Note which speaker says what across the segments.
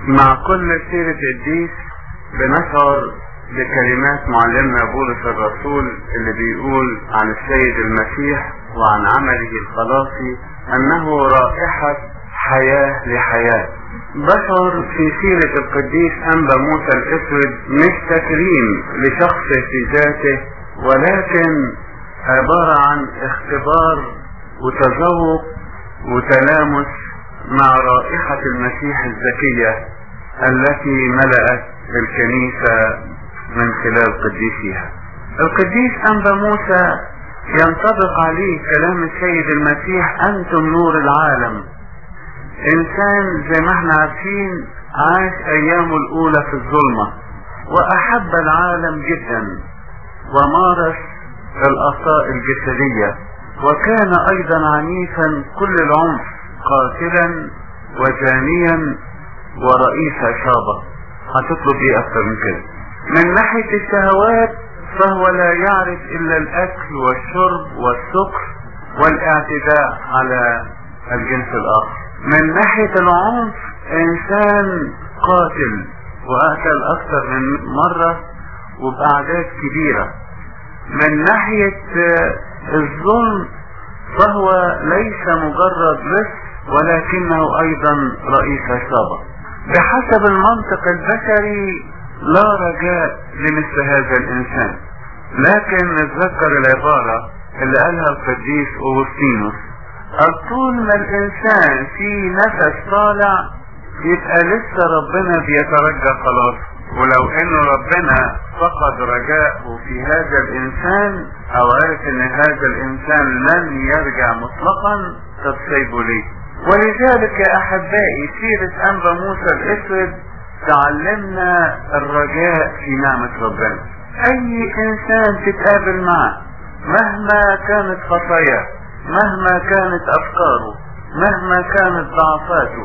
Speaker 1: مع كل سيرة الديس بنشعر بكلمات معلمنا بولس الرسول اللي بيقول عن السيد المسيح وعن عمله الخلاصي انه رائحة حياة لحياة بشعر في سيرة القديس انبا موسى الاسود مش تكريم لشخصه في ذاته ولكن عبارة عن اختبار وتذوق وتلامس مع رائحة المسيح الزكية التي ملأت الكنيسة من خلال قديسها القديس أنبا موسى ينطبق عليه كلام السيد المسيح أنتم نور العالم إنسان زي ما احنا عارفين عاش أيامه الأولى في الظلمة وأحب العالم جدا ومارس الأخطاء الجسدية وكان أيضا عنيفا كل العنف قاتلا وزانيا ورئيس عصابة هتطلب ايه اكتر من كده من ناحية الشهوات فهو لا يعرف الا الاكل والشرب والسكر والاعتداء على الجنس الاخر من ناحية العنف انسان قاتل وقتل اكثر من مرة وباعداد كبيرة من ناحية الظلم فهو ليس مجرد لص ولكنه ايضا رئيس عصابة بحسب المنطق البشري لا رجاء لمثل هذا الانسان لكن نتذكر العبارة اللي قالها القديس اوغسطينوس قال طول ما الانسان في نفس طالع يبقى لسه ربنا بيترجى خلاص ولو انه ربنا فقد رجاءه في هذا الانسان او عرف ان هذا الانسان لن يرجع مطلقا طب سايبه ليه ولذلك يا احبائي سيرة انبا موسى الاسود تعلمنا الرجاء في نعمة ربنا اي انسان تتقابل معه مهما كانت خطاياه مهما كانت افكاره مهما كانت ضعفاته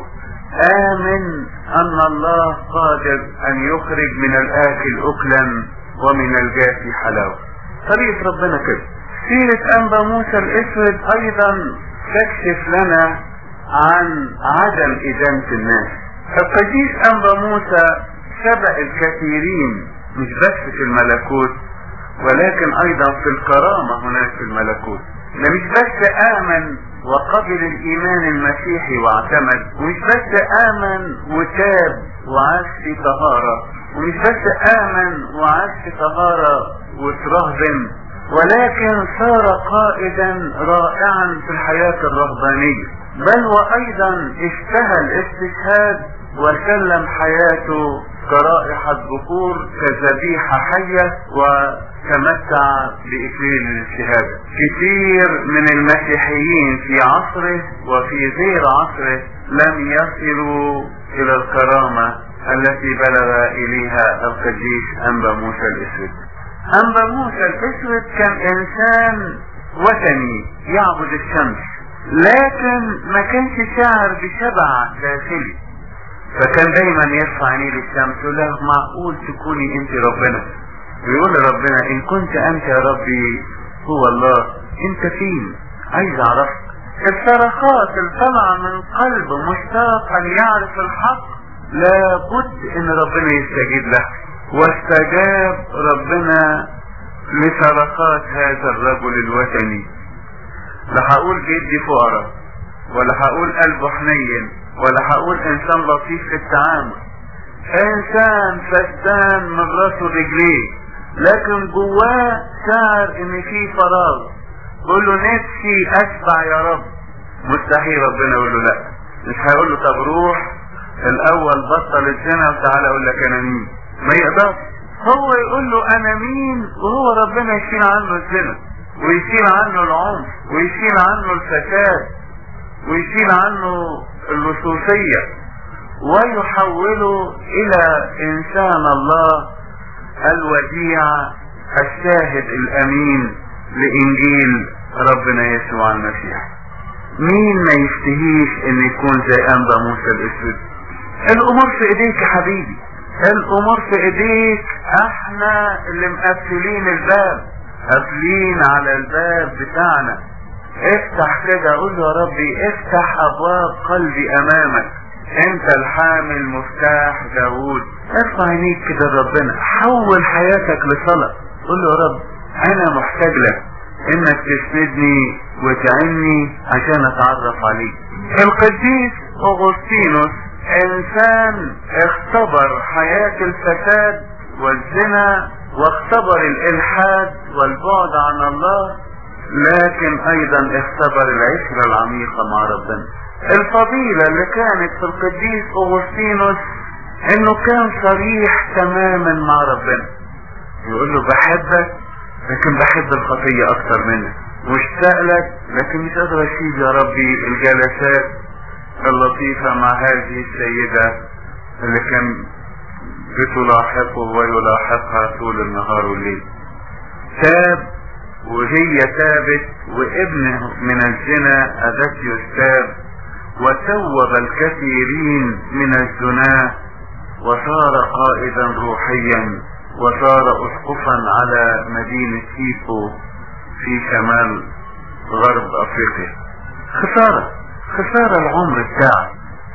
Speaker 1: امن ان الله قادر ان يخرج من الاكل اكلا ومن الجافي حلاوة طريقة ربنا كده سيرة انبا موسى الاسود ايضا تكشف لنا عن عدم ادانة الناس القديس انبا موسى سبق الكثيرين مش بس في الملكوت ولكن ايضا في الكرامة هناك في الملكوت ده مش بس امن وقبل الايمان المسيحي واعتمد ومش بس امن وتاب وعاش في طهارة ومش بس امن وعاش في طهارة وترهبن ولكن صار قائدا رائعا في الحياة الرهبانية بل وايضا اشتهى الاستشهاد وسلم حياته كرائحة بخور كذبيحة حية وتمتع بإكليل الشهادة كثير من المسيحيين في عصره وفي غير عصره لم يصلوا إلى الكرامة التي بلغ إليها القديس أنبا موسى الأسود أنبا موسى الأسود كان إنسان وثني يعبد الشمس لكن ما كانش شاعر بشبع داخلي فكان دايما يرفع عينيه للشمس يقول له معقول تكوني انت ربنا ويقول لربنا ان كنت انت يا ربي هو الله انت فين عايز اعرفك الصرخات الطالعه من قلب مشتاق ان يعرف الحق لابد ان ربنا يستجيب له واستجاب ربنا لصرخات هذا الرجل الوثني لا هقول جدي فقراء ولا هقول قلبه حنين ولا هقول انسان لطيف في التعامل انسان فستان من راسه رجليه لكن جواه شعر ان في فراغ بيقول له نفسي اشبع يا رب مستحيل ربنا يقول له لا مش هيقول له طب روح الاول بطل الزنا وتعالى اقول لك انا مين ما يقدرش هو يقول له انا مين وهو ربنا يشيل عنه الزنا ويشيل عنه العنف ويشيل عنه الفساد ويشيل عنه اللصوصية ويحوله الى انسان الله الوديع الشاهد الامين لانجيل ربنا يسوع المسيح مين ما يشتهيش ان يكون زي انبا موسى الاسود الامور في ايديك يا حبيبي الامور في ايديك احنا اللي مقفلين الباب قافلين على الباب بتاعنا افتح كده قول له يا ربي افتح ابواب قلبي امامك انت الحامل مفتاح داوود ارفع عينيك كده لربنا حول حياتك لصلاة قول له يا رب انا محتاج لك انك تسندني وتعني عشان اتعرف عليك القديس اغسطينوس انسان اختبر حياة الفساد والزنا واختبر الالحاد والبعد عن الله لكن ايضا اختبر العشرة العميقة مع ربنا الفضيلة اللي كانت في القديس اغسطينوس انه كان صريح تماما مع ربنا يقول له بحبك لكن بحب الخطية اكتر منك مشتاق لك لكن مش قادر اشيل يا ربي الجلسات اللطيفة مع هذه السيدة اللي كان بتلاحقه ويلاحقها طول النهار والليل تاب وهي تابت وابنه من الزنا أذتيوس تاب وتوب الكثيرين من الزنا وصار قائدا روحيا وصار اسقفا على مدينة سيفو في شمال غرب افريقيا خسارة خسارة العمر بتاعك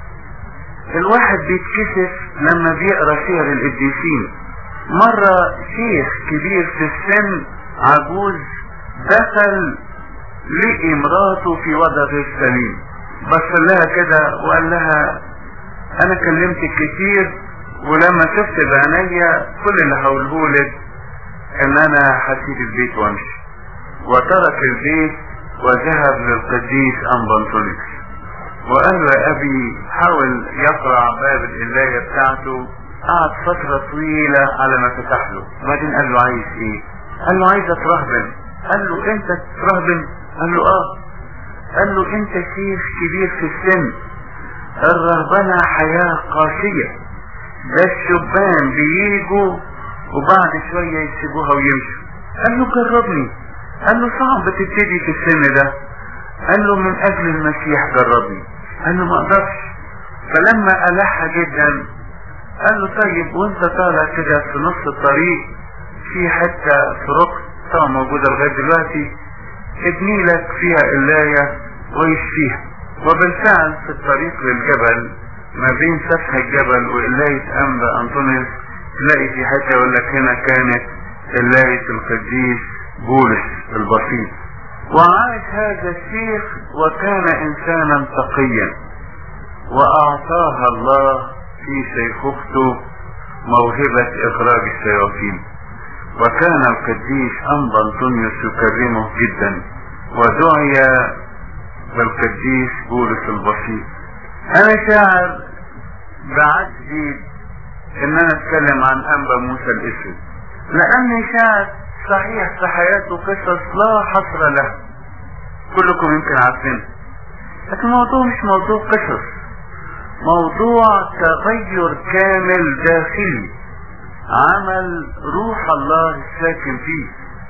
Speaker 1: الواحد بيتكسف لما بيقرا سير القديسين مرة شيخ كبير في السن عجوز دخل لقي مراته في وضع غير سليم بص لها كده وقال لها انا كلمتك كتير ولما شفت بعينيا كل اللي هقولهولك ان انا هسيب البيت وامشي وترك البيت وذهب للقديس انبنطونيكس وقال له يا ابي حاول يقرع باب القلاية بتاعته قعد فترة طويلة على ما فتح له وبعدين قال له عايز ايه قال له عايز اترهبن قال له انت ترهبن قال له اه قال له انت شيخ كبير في السن الرهبنة حياة قاسية ده الشبان بيجوا وبعد شوية يسيبوها ويمشوا قال له جربني قال له صعب تبتدي في السن ده قال له من اجل المسيح جربني قال له ما اقدرش فلما ألح جدا قال له طيب وانت طالع كده في نص الطريق في حتة في ركن طبعا موجودة لغاية دلوقتي ابني لك فيها قلاية ويشفيها وبالفعل في الطريق للجبل ما بين سفح الجبل وقلاية أنبا أنطونيوس تلاقي في حتة يقول لك هنا كانت قلاية القديس بولس البسيط وعاش هذا الشيخ وكان إنسانا تقيا وأعطاها الله في شيخوخته موهبة إخراج الشياطين وكان القديس أنبا أنطونيوس يكرمه جدا ودعي بالقديس بولس البسيط أنا شاعر بعجزي إن أنا أتكلم عن أنبا موسى الأسود لأني شاعر صحيح في حياته قصص لا حصر له كلكم يمكن عارفين لكن الموضوع مش موضوع قصص موضوع تغير كامل داخلي عمل روح الله الساكن فيه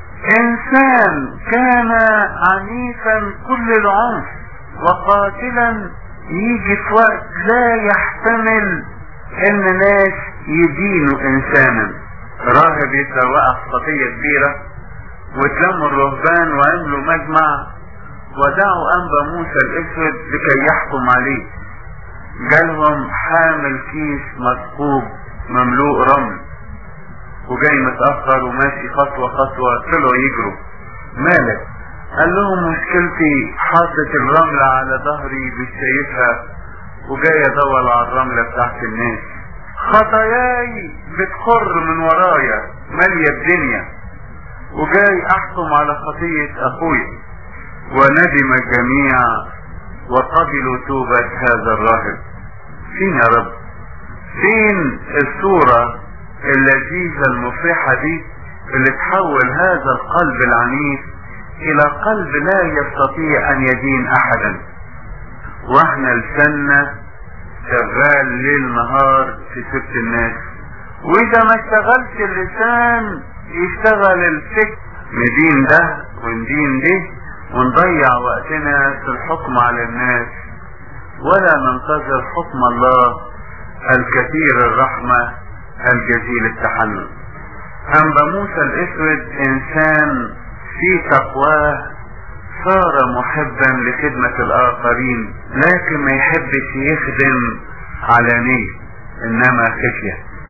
Speaker 1: انسان كان عنيفا كل العنف وقاتلا يجي في وقت لا يحتمل ان ناس يدينوا انسانا راهب يبقى وقع في خطيه كبيره واتلموا الرهبان وعملوا مجمع ودعوا انبا موسى الاسود لكي يحكم عليه جالهم حامل كيس مثقوب مملوء رمل وجاي متأخر وماشي خطوة خطوة طلعوا يجروا مالك قال لهم مشكلتي حاطط الرملة على ظهري مش شايفها وجاي ادور على الرملة بتاعت الناس خطاياي بتخر من ورايا مالية الدنيا وجاي احكم على خطية اخويا وندم الجميع وقبلوا توبة هذا الراهب فين يا رب فين الصورة اللذيذة المفرحة دي اللي تحول هذا القلب العنيف الى قلب لا يستطيع ان يدين احدا واحنا لسنا شغال ليل نهار في سبت الناس واذا ما اشتغلش اللسان يشتغل الفكر ندين ده وندين ده ونضيع وقتنا في الحكم على الناس ولا ننتظر حكم الله الكثير الرحمة الجزيل التحنن أنبا موسى الأسود إنسان في تقواه صار محبا لخدمة الآخرين لكن ما يحبش يخدم
Speaker 2: علانية انما خفية